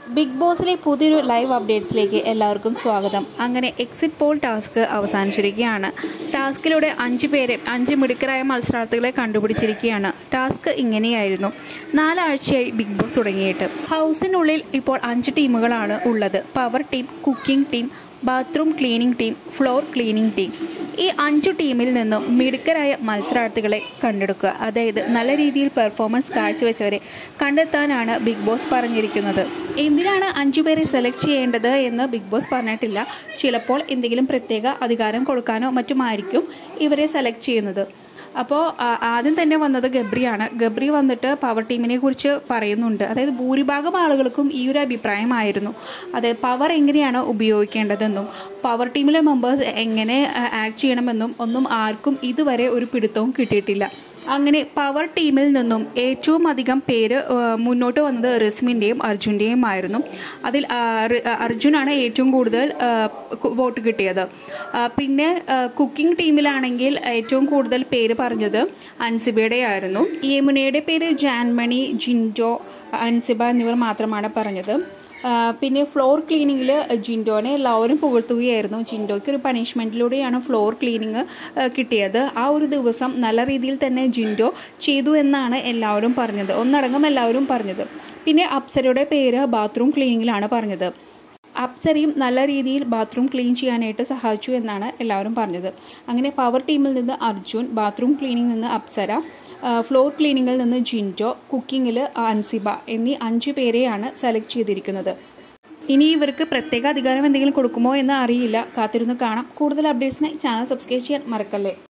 big ബോസിലെ പുതിയൊരു live അപ്ഡേറ്റ്സിലേക്ക് എല്ലാവർക്കും സ്വാഗതം അങ്ങനെ എക്സിറ്റ് പോൾ ടാസ്ക് അവസാനിച്ചിരിക്കുകയാണ് ടാസ്കിലൂടെ അഞ്ച് പേരെ അഞ്ച് മിടുക്കരായ മത്സരാർത്ഥികളെ കണ്ടുപിടിച്ചിരിക്കുകയാണ് ടാസ്ക് ഇങ്ങനെയായിരുന്നു നാലാഴ്ചയായി ബിഗ് ബോസ് തുടങ്ങിയിട്ട് ഹൗസിനുള്ളിൽ ഇപ്പോൾ അഞ്ച് ടീമുകളാണ് ഉള്ളത് power team cooking team bathroom cleaning team floor cleaning team ഈ അഞ്ചു ടീമിൽ നിന്നും മിടുക്കരായ മത്സരാർത്ഥികളെ കണ്ടെടുക്കുക അതായത് നല്ല രീതിയിൽ പെർഫോമൻസ് കാഴ്ചവെച്ചവരെ കണ്ടെത്താനാണ് ബിഗ് ബോസ് പറഞ്ഞിരിക്കുന്നത് എന്തിനാണ് അഞ്ചു പേരെ സെലക്ട് ചെയ്യേണ്ടത് എന്ന് ബിഗ് ബോസ് പറഞ്ഞിട്ടില്ല ചിലപ്പോൾ എന്തെങ്കിലും പ്രത്യേക അധികാരം കൊടുക്കാനോ മറ്റുമായിരിക്കും ഇവരെ സെലക്ട് ചെയ്യുന്നത് അപ്പോൾ ആദ്യം തന്നെ വന്നത് ഗബ്രിയാണ് ഗബ്രി വന്നിട്ട് പവർ ടീമിനെ കുറിച്ച് പറയുന്നുണ്ട് അതായത് ഭൂരിഭാഗം ആളുകൾക്കും ഈ ഒരു അഭിപ്രായമായിരുന്നു അതായത് പവർ എങ്ങനെയാണ് ഉപയോഗിക്കേണ്ടതെന്നും പവർ ടീമിലെ മെമ്പേഴ്സ് എങ്ങനെ ആക്ട് ചെയ്യണമെന്നും ഒന്നും ആർക്കും ഇതുവരെ ഒരു പിടുത്തവും കിട്ടിയിട്ടില്ല അങ്ങനെ പവർ ടീമിൽ നിന്നും ഏറ്റവും അധികം പേര് മുന്നോട്ട് വന്നത് റിസ്മിൻ്റെയും അർജുൻ്റെയും ആയിരുന്നു അതിൽ അർജുനാണ് ഏറ്റവും കൂടുതൽ വോട്ട് കിട്ടിയത് പിന്നെ കുക്കിംഗ് ടീമിലാണെങ്കിൽ ഏറ്റവും കൂടുതൽ പേര് പറഞ്ഞത് അൻസിബയുടെ ആയിരുന്നു യമുനയുടെ പേര് ജാൻമണി ജിൻജോ അൻസിബ എന്നിവർ മാത്രമാണ് പറഞ്ഞത് പിന്നെ ഫ്ലോർ ക്ലീനിങ്ങിൽ ജിൻഡോനെ എല്ലാവരും പുകഴ്ത്തുകയായിരുന്നു ജിൻഡോയ്ക്ക് ഒരു പണിഷ്മെൻറ്റിലൂടെയാണ് ഫ്ലോർ ക്ലീനിങ് കിട്ടിയത് ആ ഒരു ദിവസം നല്ല രീതിയിൽ തന്നെ ജിൻഡോ ചെയ്തു എന്നാണ് എല്ലാവരും പറഞ്ഞത് ഒന്നടങ്കം എല്ലാവരും പറഞ്ഞത് പിന്നെ അപ്സരയുടെ പേര് ബാത്റൂം ക്ലീനിങ്ങിലാണ് പറഞ്ഞത് അപ്സരയും നല്ല രീതിയിൽ ബാത്റൂം ക്ലീൻ ചെയ്യാനായിട്ട് സഹായിച്ചു എന്നാണ് എല്ലാവരും പറഞ്ഞത് അങ്ങനെ പവർ ടീമിൽ നിന്ന് അർജുൻ ബാത്റൂം ക്ലീനിങ്ങിൽ നിന്ന് അപ്സര ഫ്ലോർ ക്ലീനിങ്ങിൽ നിന്ന് ജിൻറ്റോ കുക്കിങ്ങിൽ അൻസിബ എന്നീ അഞ്ചു പേരെയാണ് സെലക്ട് ചെയ്തിരിക്കുന്നത് ഇനി ഇവർക്ക് പ്രത്യേക അധികാരം എന്തെങ്കിലും കൊടുക്കുമോ എന്ന് അറിയില്ല കാത്തിരുന്ന് കാണാം കൂടുതൽ അപ്ഡേറ്റ്സിനായി ചാനൽ സബ്സ്ക്രൈബ് ചെയ്യാൻ മറക്കല്ലേ